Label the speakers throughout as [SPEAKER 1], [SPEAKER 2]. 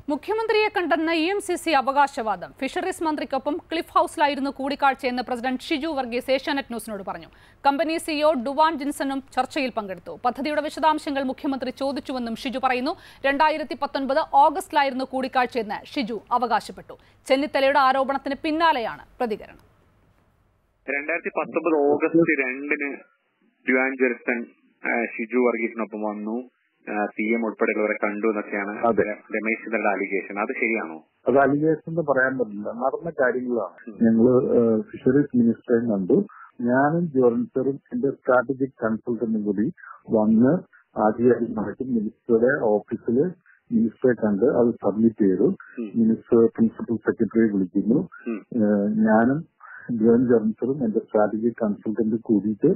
[SPEAKER 1] മുഖ്യമന്ത്രിയെ കണ്ടെന്ന E M C C അവകാശവാദം ഫിഷറീസ് മന്ത്രിക്കൊപ്പം ക്ലിഫ് ഹൌസിലായിരുന്നു കൂടിക്കാഴ്ചയെന്ന് പ്രസിഡന്റ് ഷിജു വർഗീസ് ഏഷ്യാനെറ്റ് ന്യൂസിനോട് പറഞ്ഞു കമ്പനി സിഇഒ ഡുവാൻ ജിൻസണും ചർച്ചയിൽ പങ്കെടുത്തു പദ്ധതിയുടെ വിശദാംശങ്ങൾ മുഖ്യമന്ത്രി ചോദിച്ചുവെന്നും ഷിജു പറയുന്നു രണ്ടായിരത്തി പത്തൊൻപത് ഓഗസ്റ്റിലായിരുന്നു കൂടിക്കാഴ്ചയെന്ന് ഷിജു അവകാശപ്പെട്ടു ചെന്നിത്തലയുടെ ആരോപണത്തിന് പിന്നാലെയാണ് പ്രതികരണം
[SPEAKER 2] രണ്ടായിരത്തി പത്തൊമ്പത് ഓഗസ്റ്റ് രണ്ടിന് ഡ്യുവാൻ ജെർസൺ ആ, ഷിജു വർഗീസിനൊപ്പം വന്നു സി എം ഉൾപ്പെടെയുള്ളവരെ കണ്ടു എന്നൊക്കെയാണ്
[SPEAKER 3] അതെ.
[SPEAKER 2] രമേശ് ചെന്നിത്തലയുടെ അലിഗേഷൻ അത് ശരിയാണോ
[SPEAKER 3] അത് അലിഗേഷൻ എന്ന് പറയാൻ പറ്റില്ല നടന്ന കാര്യങ്ങളാണ് ഞങ്ങള് ഫിഷറീസ് മിനിസ്റ്ററെ കണ്ടു ഞാനും ജോർൻസറും എന്റെ സ്ട്രാറ്റജിക് കൺസൾട്ടന്റും കൂടി വന്ന് ആധികാരികമായിട്ട് മിനിസ്റ്ററുടെ ഓഫീസിൽ മിനിസ്റ്ററെ കണ്ട് അത് സബ്മിറ്റ് ചെയ്തു
[SPEAKER 2] ഉം.
[SPEAKER 3] മിനിസ്റ്റർ പ്രിൻസിപ്പൽ സെക്രട്ടറി വിളിക്കുന്നു
[SPEAKER 2] ഉം.
[SPEAKER 3] ഏഹ് ഞാനും ജോൺ ജോർൻസറും എന്റെ സ്ട്രാറ്റജിക് കൺസൾട്ടന്റ് കൂടിയിട്ട്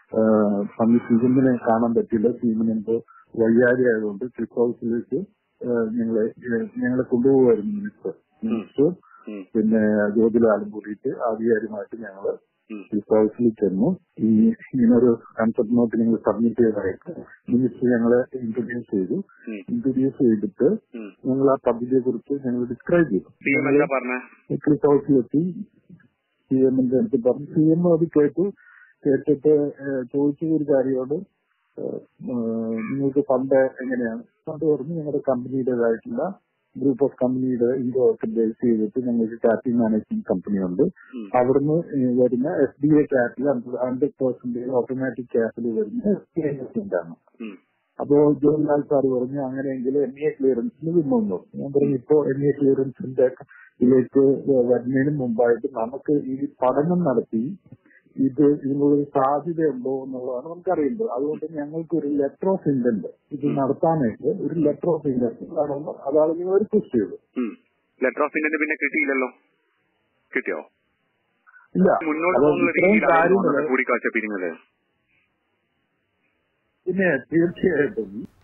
[SPEAKER 3] സീമിനെ കാണാൻ പറ്റില്ല സീമിന് എന്തോ വയ്യാതെ ആയതുകൊണ്ട് ക്ലിഫ് ഹൗസിലേക്ക് ഏഹ് ഞങ്ങളെ ഏഹ് ഞങ്ങളെ കൊണ്ടുപോകുമായിരുന്നു മിനിസ്റ്റർ മിനിസ്റ്റർ
[SPEAKER 2] ഉം.
[SPEAKER 3] പിന്നെ ജ്യോതിലാലും കൂടിയിട്ട് ആധികാരികമായിട്ട് ഞങ്ങള്
[SPEAKER 2] ഉം.
[SPEAKER 3] ക്ലിഫ് ഹൗസിൽ ചെന്നു ഈ ഇങ്ങനൊരു കൺസെപ്റ്റ് നോട്ട് ഞങ്ങൾ സബ്മിറ്റ് ചെയ്തതായിട്ട് മിനിസ്റ്റർ ഞങ്ങളെ ഇൻട്രൊഡ്യൂസ് ചെയ്തു
[SPEAKER 2] ഉം.
[SPEAKER 3] ഇൻട്രൊഡ്യൂസ് ചെയ്തിട്ട്
[SPEAKER 2] ഉം.
[SPEAKER 3] ഞങ്ങൾ ആ പദ്ധതിയെ കുറിച്ച് ഞങ്ങൾ ഡിസ്ക്രൈബ് ചെയ്തു
[SPEAKER 2] സി എം എന്താ പറഞ്ഞ
[SPEAKER 3] ക്ലിഫ് ഹൗസിലെത്തി സി എമ്മിന്റെ അടുത്ത് പറഞ്ഞു സി എം അത് കേട്ടു കേട്ടിട്ട് ഏഹ്, ചോദിച്ച ഒരു കാര്യോട് ഏഹ്, ഏഹ്, നിങ്ങൾക്ക് ഫണ്ട് എങ്ങനെയാണ് ഫണ്ട് പറഞ്ഞു ഞങ്ങളുടെ കമ്പനിയുടേതായിട്ടുള്ള ഗ്രൂപ്പ് ഓഫ് കമ്പനിയുടെ ഇന്ത്യ ഒക്കെ ബേസ് ചെയ്തിട്ട് ഞങ്ങൾക്ക് ക്യാപിറ്റൽ മാനേജ്മെന്റ് കമ്പനി ഉണ്ട്
[SPEAKER 2] ഉം.
[SPEAKER 3] അവിടുന്ന് ഏഹ്, വരുന്ന S B I capital hundred percentage automatic capital വരുന്ന എസ് ബി ഐ ഇൻവെസ്റ്റ്മെന്റ് ആണ്
[SPEAKER 2] ഉം.
[SPEAKER 3] അപ്പോ ജോലിലാൽ സാർ പറഞ്ഞു അങ്ങനെയെങ്കിൽ എം എ ക്ലിയറൻസിന് വിന്നു ഞാൻ പറഞ്ഞു ഇപ്പോ എം എ ക്ലിയറൻസിന്റെ ഇതിലേക്ക് വരുന്നതിന് മുമ്പായിട്ട് നമുക്ക് ഈ പഠനം നടത്തി ഇത് ഇതിനൊരു സാധ്യതയുണ്ടോ എന്നുള്ളതാണ് നമുക്കറിയേണ്ടത് അതുകൊണ്ട് ഞങ്ങൾക്ക് ഒരു ലെറ്റർ ഓഫ് ഇന്റന്റ് ഇത് നടത്താനായിട്ട് ഒരു ലെറ്റർ ഓഫ് ഇന്റന്റ് അതാണ് നിങ്ങൾ റിക്വസ്റ്റ് ചെയ്തത്
[SPEAKER 2] ലെറ്റർ ഓഫ് ഇന്റന്റ് പിന്നെ കിട്ടിയില്ലല്ലോ കിട്ടിയോ
[SPEAKER 3] ഇല്ല
[SPEAKER 2] മുന്നോട്ട്
[SPEAKER 3] അപ്പൊ
[SPEAKER 2] പോകുന്ന
[SPEAKER 3] ഇത്രയും
[SPEAKER 2] രീതിയിലാണ്
[SPEAKER 3] കാര്യങ്ങള്
[SPEAKER 2] കൂടിക്കാഴ്ച പിരിഞ്ഞത്
[SPEAKER 3] പിന്നെ തീർച്ചയായിട്ടും